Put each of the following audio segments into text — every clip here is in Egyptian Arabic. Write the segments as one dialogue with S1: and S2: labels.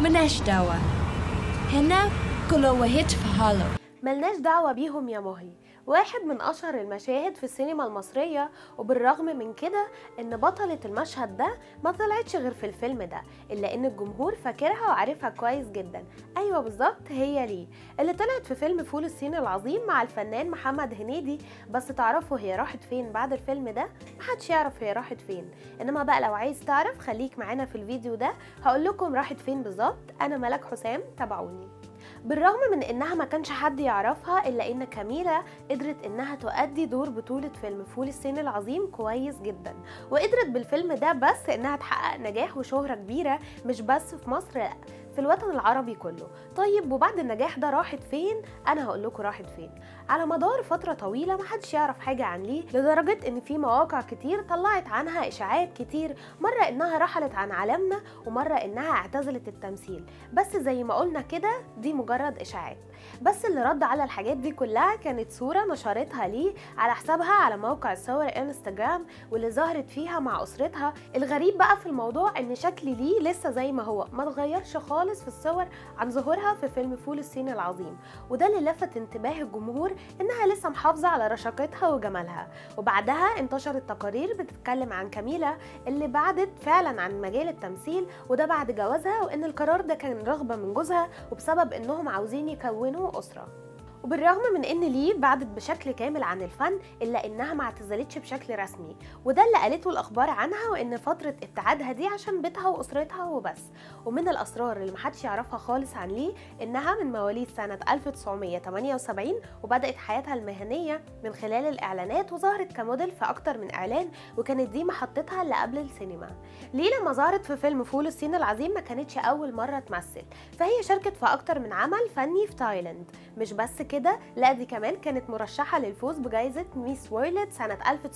S1: مناش دعوة هنا كل واحد في حاله
S2: ملناش دعوة بيهم يا مهي واحد من أشهر المشاهد في السينما المصرية وبالرغم من كده إن بطلة المشهد ده ما طلعتش غير في الفيلم ده إلا إن الجمهور فاكرها وعارفها كويس جدا أيوة بالظبط هي ليه اللي طلعت في فيلم فول الصين العظيم مع الفنان محمد هنيدي بس تعرفوا هي راحت فين بعد الفيلم ده محدش يعرف هي راحت فين إنما بقى لو عايز تعرف خليك معانا في الفيديو ده هقول لكم راحت فين بالظبط أنا ملك حسام تابعوني بالرغم من انها ما كانش حد يعرفها الا ان كاميلا قدرت انها تؤدي دور بطولة فيلم فول الصين العظيم كويس جدا وقدرت بالفيلم ده بس انها تحقق نجاح وشهرة كبيرة مش بس في مصر لا في الوطن العربي كله طيب وبعد النجاح ده راحت فين انا هقول لكم راحت فين على مدار فتره طويله ما حدش يعرف حاجه عن ليه لدرجه ان في مواقع كتير طلعت عنها اشاعات كتير مره انها رحلت عن عالمنا ومره انها اعتزلت التمثيل بس زي ما قلنا كده دي مجرد اشاعات بس اللي رد على الحاجات دي كلها كانت صوره نشرتها ليه على حسابها على موقع الصور انستجرام واللي ظهرت فيها مع اسرتها الغريب بقى في الموضوع ان شكل ليه لسه زي ما هو ما اتغيرش خالص في الصور عن ظهورها في فيلم فول الصين العظيم وده اللي لفت انتباه الجمهور انها لسه محافظه على رشاقتها وجمالها وبعدها انتشرت تقارير بتتكلم عن كاميلا اللي بعدت فعلا عن مجال التمثيل وده بعد جوازها وان القرار ده كان رغبه من جوزها وبسبب انهم عاوزين يكونوا اسره وبالرغم من ان لي بعدت بشكل كامل عن الفن الا انها ما اعتزلتش بشكل رسمي وده اللي قالته الاخبار عنها وان فتره ابتعادها دي عشان بيتها واسرتها وبس ومن الاسرار اللي محدش يعرفها خالص عن لي انها من مواليد سنه 1978 وبدات حياتها المهنيه من خلال الاعلانات وظهرت كموديل في اكتر من اعلان وكانت دي محطتها اللي قبل السينما لي لما ظهرت في فيلم فول الصين العظيم ما كانتش اول مره تمثل فهي شاركت في اكتر من عمل فني في تايلاند مش بس كده لا دي كمان كانت مرشحة للفوز بجائزة ميس وورلد سنة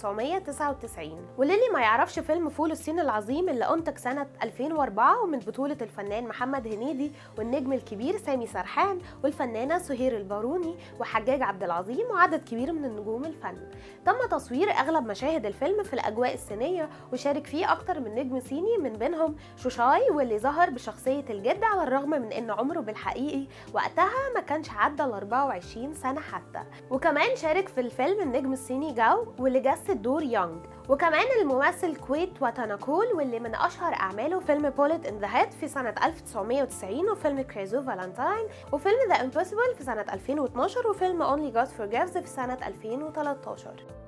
S2: 1999 وللي ما يعرفش فيلم فول الصين العظيم اللي أنتج سنة 2004 ومن بطولة الفنان محمد هنيدي والنجم الكبير سامي سرحان والفنانة سهير الباروني وحجاج عبد العظيم وعدد كبير من النجوم الفن تم تصوير أغلب مشاهد الفيلم في الأجواء الصينية وشارك فيه أكتر من نجم صيني من بينهم شوشاي واللي ظهر بشخصية الجد على الرغم من أن عمره بالحقيقي وقتها ما كانش عدى ال 24 سنة حتى وكمان شارك في الفيلم النجم الصيني جاو واللي جسد دور يونغ وكمان الممثل كويت واتاناكول واللي من اشهر اعماله فيلم بوليت ان ذا هيد في سنه 1990 وفيلم كريزو فالنتاين وفيلم ذا امبوسيبل في سنه 2012 وفيلم اونلي جاد فورجيفز في سنه 2013